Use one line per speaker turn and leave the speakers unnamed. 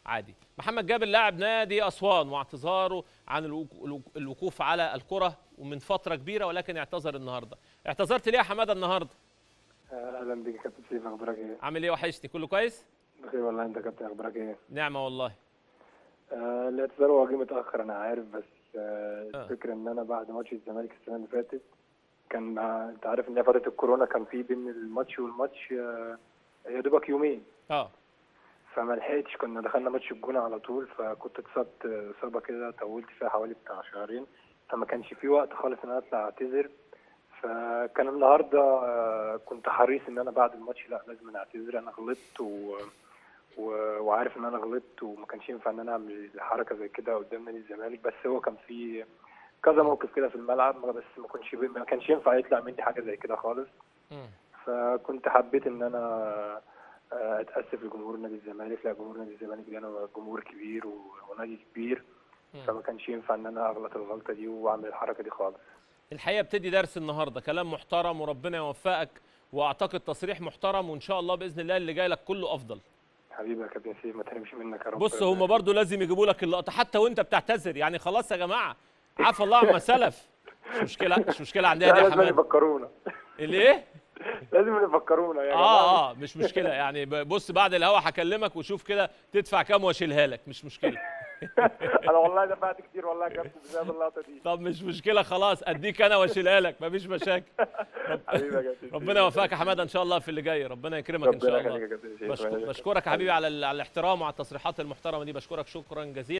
عادي محمد جابر لاعب نادي اسوان واعتذاره عن الوك- الوك- الوقوف على الكره ومن فتره كبيره ولكن اعتذر النهارده اعتذرت ليه يا حماده النهارده
اهلا بيك يا كابتن سيف اخبارك ايه؟
عامل ايه وحشني كله كويس
بخير والله انت يا كابتن اخبارك ايه؟
نعمه والله
آه الاعتذار هو جه متاخر انا عارف بس آه
آه.
الفكره ان انا بعد ماتش الزمالك السنه اللي فاتت كان مع- انت عارف ان هي فتره الكورونا كان في بين الماتش والماتش آه يا دوبك يومين
اه
فما لحقتش كنا دخلنا ماتش الجونه على طول فكنت اتصبت آه، اصابه كده طولت فيها حوالي بتاع شهرين فما كانش في وقت خالص ان انا اطلع اعتذر فكان النهارده آه، كنت حريص ان انا بعد الماتش لا لازم أنا اعتذر انا غلطت و... و... وعارف ان انا غلطت وما كانش ينفع ان انا اعمل حركه زي كده قدام نادي الزمالك بس هو كان في كذا موقف كده في الملعب ما- بس ما كنتش ما كانش ينفع يطلع مني حاجه زي كده خالص
مم.
فكنت حبيت ان انا آه، اتاسف لجمهور نادي الزمالك لا جمهور نادي الزمالك ده انا جمهور كبير و- ونادي كبير
مم.
فما كانش ينفع ان انا اغلط الغلطه دي واعمل الحركه دي خالص
الحقيقه بتدي درس النهارده كلام محترم وربنا يوفقك واعتقد تصريح محترم وان شاء الله باذن الله اللي جاي لك كله افضل
حبيبي يا كابتن سيف ما تحرمش منك يا رب
بص هم برضو لازم يجيبوا لك اللقطه حتى وانت بتعتذر يعني خلاص يا جماعه عفى الله عما سلف مش مشكله مش مشكله عندنا
لا
دي يا
لازم
حماد
يفكرونا
الايه
لازم يفكرونا يا جماعه
اه اه مش مشكله يعني ب- بص بعد الهوا هكلمك وشوف كده تدفع كام واشيلها لك مش مشكله
انا والله دفعت كتير والله يا كابتن بسبب اللقطه دي
طب مش مشكله خلاص اديك انا واشيلها لك مفيش مشاكل رب-
حبيبي يا كابتن
ربنا يوفقك يا حماده ان شاء الله في اللي جاي ربنا يكرمك ان شاء
ربنا
الله
يخليك يا كابتن سيف.
بشكر- بشكرك يا حبيبي على ال- على الاحترام وعلى التصريحات المحترمه دي بشكرك شكرا جزيلا